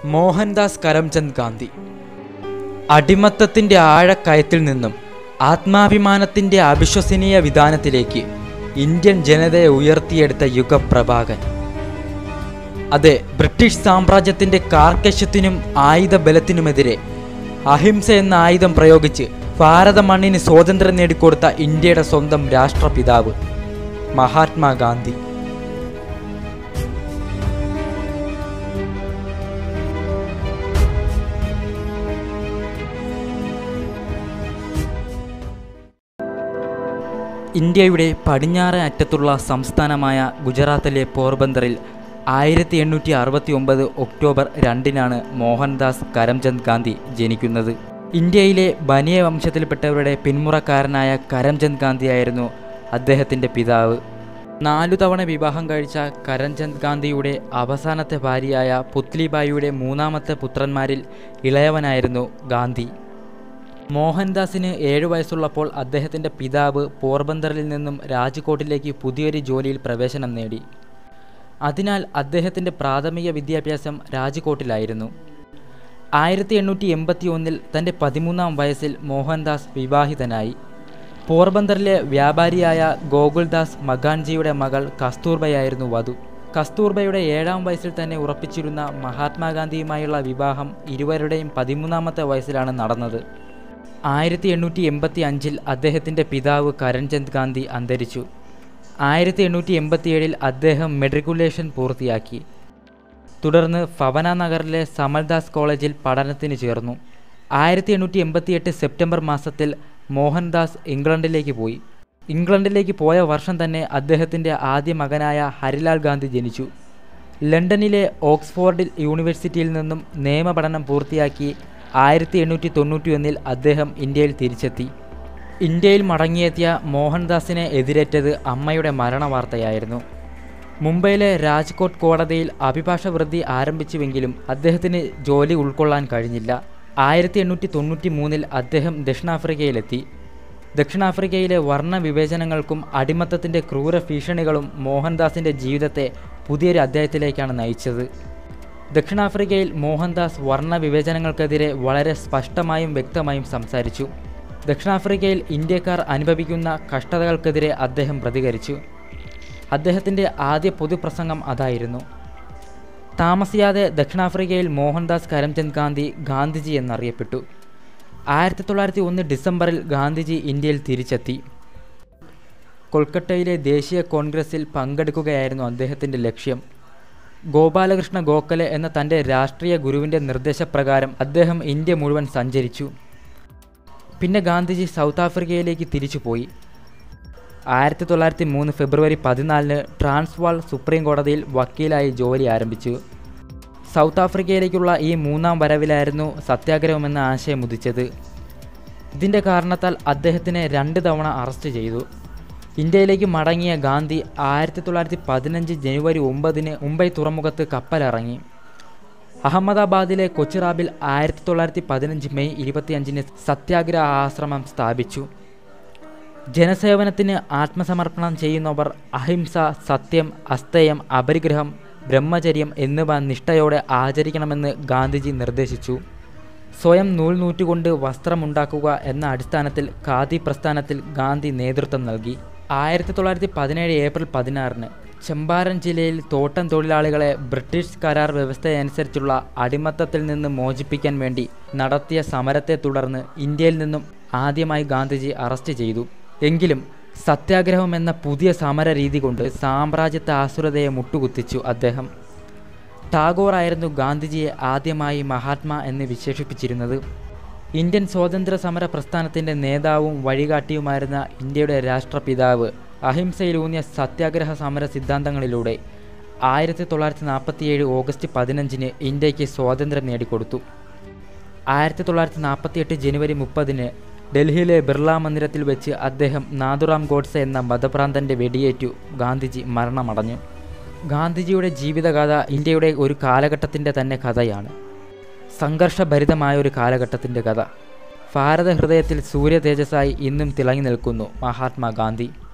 മോഹൻദാസ് കരംചന്ദ് ഗാന്ധി അടിമത്തത്തിൻ്റെ ആഴക്കയത്തിൽ നിന്നും ആത്മാഭിമാനത്തിൻ്റെ അവിശ്വസനീയ വിധാനത്തിലേക്ക് ഇന്ത്യൻ ജനതയെ ഉയർത്തിയെടുത്ത യുഗപ്രഭാകൻ അതെ ബ്രിട്ടീഷ് സാമ്രാജ്യത്തിൻ്റെ കാർക്കശ്യത്തിനും ആയുധബലത്തിനുമെതിരെ അഹിംസ എന്ന ആയുധം പ്രയോഗിച്ച് ഭാരത മണ്ണിന് സ്വാതന്ത്ര്യം നേടിക്കൊടുത്ത ഇന്ത്യയുടെ സ്വന്തം രാഷ്ട്രപിതാവ് മഹാത്മാഗാന്ധി ഇന്ത്യയുടെ പടിഞ്ഞാറേ അറ്റത്തുള്ള സംസ്ഥാനമായ ഗുജറാത്തിലെ പോർബന്തറിൽ ആയിരത്തി എണ്ണൂറ്റി അറുപത്തി ഒമ്പത് ഒക്ടോബർ രണ്ടിനാണ് മോഹൻദാസ് കരംചന്ദ് ഗാന്ധി ജനിക്കുന്നത് ഇന്ത്യയിലെ ബനിയ വംശത്തിൽപ്പെട്ടവരുടെ പിന്മുറക്കാരനായ കരംചന്ദ് ഗാന്ധിയായിരുന്നു അദ്ദേഹത്തിൻ്റെ പിതാവ് നാലു തവണ വിവാഹം കഴിച്ച കരംചന്ദ് ഗാന്ധിയുടെ അവസാനത്തെ ഭാര്യയായ പുത്ലിബായിയുടെ മൂന്നാമത്തെ പുത്രന്മാരിൽ ഇളയവനായിരുന്നു ഗാന്ധി മോഹൻദാസിന് ഏഴു വയസ്സുള്ളപ്പോൾ അദ്ദേഹത്തിൻ്റെ പിതാവ് പോർബന്തറിൽ നിന്നും രാജ്കോട്ടിലേക്ക് പുതിയൊരു ജോലിയിൽ പ്രവേശനം നേടി അതിനാൽ അദ്ദേഹത്തിൻ്റെ പ്രാഥമിക വിദ്യാഭ്യാസം രാജ്കോട്ടിലായിരുന്നു ആയിരത്തി എണ്ണൂറ്റി എൺപത്തി ഒന്നിൽ തൻ്റെ പതിമൂന്നാം വയസ്സിൽ മോഹൻദാസ് വിവാഹിതനായി പോർബന്തറിലെ വ്യാപാരിയായ ഗോകുൽദാസ് മഗാൻജിയുടെ മകൾ കസ്തൂർബയായിരുന്നു വധു കസ്തൂർബയുടെ ഏഴാം വയസ്സിൽ തന്നെ ഉറപ്പിച്ചിരുന്ന മഹാത്മാഗാന്ധിയുമായുള്ള വിവാഹം ഇരുവരുടെയും പതിമൂന്നാമത്തെ വയസ്സിലാണ് നടന്നത് ആയിരത്തി എണ്ണൂറ്റി എൺപത്തി അഞ്ചിൽ അദ്ദേഹത്തിൻ്റെ പിതാവ് കരൺചന്ദ് ഗാന്ധി അന്തരിച്ചു ആയിരത്തി എണ്ണൂറ്റി എൺപത്തിയേഴിൽ അദ്ദേഹം മെട്രിക്കുലേഷൻ പൂർത്തിയാക്കി തുടർന്ന് ഫവന നഗറിലെ സമൽദാസ് കോളേജിൽ പഠനത്തിന് ചേർന്നു ആയിരത്തി എണ്ണൂറ്റി എൺപത്തിയെട്ട് സെപ്റ്റംബർ മാസത്തിൽ മോഹൻദാസ് ഇംഗ്ലണ്ടിലേക്ക് പോയി ഇംഗ്ലണ്ടിലേക്ക് പോയ വർഷം തന്നെ അദ്ദേഹത്തിൻ്റെ ആദ്യ മകനായ ഹരിലാൽ ഗാന്ധി ജനിച്ചു ലണ്ടനിലെ ഓക്സ്ഫോർഡിൽ യൂണിവേഴ്സിറ്റിയിൽ നിന്നും നിയമപഠനം പൂർത്തിയാക്കി ആയിരത്തി എണ്ണൂറ്റി തൊണ്ണൂറ്റി ഒന്നിൽ അദ്ദേഹം ഇന്ത്യയിൽ തിരിച്ചെത്തി ഇന്ത്യയിൽ മടങ്ങിയെത്തിയ മോഹൻദാസിനെ എതിരേറ്റത് അമ്മയുടെ മരണവാർത്തയായിരുന്നു മുംബൈയിലെ രാജ്കോട്ട് കോടതിയിൽ അഭിഭാഷ വൃത്തി ആരംഭിച്ചുവെങ്കിലും അദ്ദേഹത്തിന് ജോലി ഉൾക്കൊള്ളാൻ കഴിഞ്ഞില്ല ആയിരത്തി എണ്ണൂറ്റി തൊണ്ണൂറ്റി മൂന്നിൽ അദ്ദേഹം ദക്ഷിണാഫ്രിക്കയിലെത്തി ദക്ഷിണാഫ്രിക്കയിലെ വർണ്ണ വിവേചനങ്ങൾക്കും അടിമത്തത്തിൻ്റെ ക്രൂര ഭീഷണികളും മോഹൻദാസിൻ്റെ ജീവിതത്തെ പുതിയൊരു അധ്യായത്തിലേക്കാണ് നയിച്ചത് ദക്ഷിണാഫ്രിക്കയിൽ മോഹൻദാസ് വർണ്ണ വിവേചനങ്ങൾക്കെതിരെ വളരെ സ്പഷ്ടമായും വ്യക്തമായും സംസാരിച്ചു ദക്ഷിണാഫ്രിക്കയിൽ ഇന്ത്യക്കാർ അനുഭവിക്കുന്ന കഷ്ടതകൾക്കെതിരെ അദ്ദേഹം പ്രതികരിച്ചു അദ്ദേഹത്തിൻ്റെ ആദ്യ പൊതുപ്രസംഗം അതായിരുന്നു താമസിയാതെ ദക്ഷിണാഫ്രിക്കയിൽ മോഹൻദാസ് കരംചന്ദ് ഗാന്ധി ഗാന്ധിജി എന്നറിയപ്പെട്ടു ആയിരത്തി തൊള്ളായിരത്തി ഒന്ന് ഡിസംബറിൽ ഗാന്ധിജി ഇന്ത്യയിൽ തിരിച്ചെത്തി കൊൽക്കത്തയിലെ ദേശീയ കോൺഗ്രസിൽ പങ്കെടുക്കുകയായിരുന്നു അദ്ദേഹത്തിൻ്റെ ലക്ഷ്യം ഗോപാലകൃഷ്ണ ഗോഖലെ എന്ന തൻ്റെ രാഷ്ട്രീയ ഗുരുവിൻ്റെ നിർദ്ദേശപ്രകാരം അദ്ദേഹം ഇന്ത്യ മുഴുവൻ സഞ്ചരിച്ചു പിന്നെ ഗാന്ധിജി സൗത്ത് ആഫ്രിക്കയിലേക്ക് തിരിച്ചുപോയി ആയിരത്തി തൊള്ളായിരത്തി മൂന്ന് ഫെബ്രുവരി പതിനാലിന് ട്രാൻസ്വാൾ സുപ്രീം കോടതിയിൽ വക്കീലായി ജോലി ആരംഭിച്ചു സൗത്ത് ആഫ്രിക്കയിലേക്കുള്ള ഈ മൂന്നാം വരവിലായിരുന്നു സത്യാഗ്രഹമെന്ന ആശയം ഉദിച്ചത് ഇതിൻ്റെ കാരണത്താൽ അദ്ദേഹത്തിനെ രണ്ട് തവണ അറസ്റ്റ് ചെയ്തു ഇന്ത്യയിലേക്ക് മടങ്ങിയ ഗാന്ധി ആയിരത്തി തൊള്ളായിരത്തി പതിനഞ്ച് ജനുവരി ഒമ്പതിന് മുംബൈ തുറമുഖത്ത് കപ്പലിറങ്ങി അഹമ്മദാബാദിലെ കൊച്ചിറാബിൽ ആയിരത്തി തൊള്ളായിരത്തി പതിനഞ്ച് മെയ് ഇരുപത്തിയഞ്ചിന് സത്യാഗ്രഹ ആശ്രമം സ്ഥാപിച്ചു ജനസേവനത്തിന് ആത്മസമർപ്പണം ചെയ്യുന്നവർ അഹിംസ സത്യം അസ്തേയം അപരിഗ്രഹം ബ്രഹ്മചര്യം എന്നിവ നിഷ്ഠയോടെ ആചരിക്കണമെന്ന് ഗാന്ധിജി നിർദ്ദേശിച്ചു സ്വയം നൂൽ നൂറ്റുകൊണ്ട് വസ്ത്രമുണ്ടാക്കുക എന്ന അടിസ്ഥാനത്തിൽ ഖാദി പ്രസ്ഥാനത്തിൽ ഗാന്ധി നേതൃത്വം നൽകി ആയിരത്തി തൊള്ളായിരത്തി പതിനേഴ് ഏപ്രിൽ പതിനാറിന് ചമ്പാരൻ ജില്ലയിൽ തോട്ടം തൊഴിലാളികളെ ബ്രിട്ടീഷ് കരാർ വ്യവസ്ഥയനുസരിച്ചുള്ള അടിമത്തത്തിൽ നിന്ന് മോചിപ്പിക്കാൻ വേണ്ടി നടത്തിയ സമരത്തെ തുടർന്ന് ഇന്ത്യയിൽ നിന്നും ആദ്യമായി ഗാന്ധിജി അറസ്റ്റ് ചെയ്തു എങ്കിലും സത്യാഗ്രഹം എന്ന പുതിയ സമര രീതി കൊണ്ട് സാമ്രാജ്യത്തെ ആസുരതയെ മുട്ടുകുത്തിച്ചു അദ്ദേഹം ടാഗോർ ആയിരുന്നു ഗാന്ധിജിയെ ആദ്യമായി മഹാത്മാ എന്ന് വിശേഷിപ്പിച്ചിരുന്നത് ഇന്ത്യൻ സ്വാതന്ത്ര്യ സമര പ്രസ്ഥാനത്തിൻ്റെ നേതാവും വഴികാട്ടിയുമായിരുന്ന ഇന്ത്യയുടെ രാഷ്ട്രപിതാവ് അഹിംസയിലൂന്നിയ സത്യാഗ്രഹ സമര സിദ്ധാന്തങ്ങളിലൂടെ ആയിരത്തി തൊള്ളായിരത്തി നാൽപ്പത്തിയേഴ് ഓഗസ്റ്റ് പതിനഞ്ചിന് ഇന്ത്യക്ക് സ്വാതന്ത്ര്യം നേടിക്കൊടുത്തു ആയിരത്തി തൊള്ളായിരത്തി നാൽപ്പത്തിയെട്ട് ജനുവരി മുപ്പതിന് ഡൽഹിയിലെ ബിർള മന്ദിരത്തിൽ വെച്ച് അദ്ദേഹം നാഥുറാം ഗോഡ്സെ എന്ന മതഭ്രാന്തൻ്റെ വെടിയേറ്റു ഗാന്ധിജി മരണമടഞ്ഞു ഗാന്ധിജിയുടെ ജീവിതകഥ ഇന്ത്യയുടെ ഒരു കാലഘട്ടത്തിൻ്റെ തന്നെ കഥയാണ് സംഘർഷഭരിതമായ ഒരു കാലഘട്ടത്തിൻ്റെ കഥ ഭാരത ഹൃദയത്തിൽ സൂര്യ തേജസ്സായി ഇന്നും തിളങ്ങി നിൽക്കുന്നു മഹാത്മാഗാന്ധി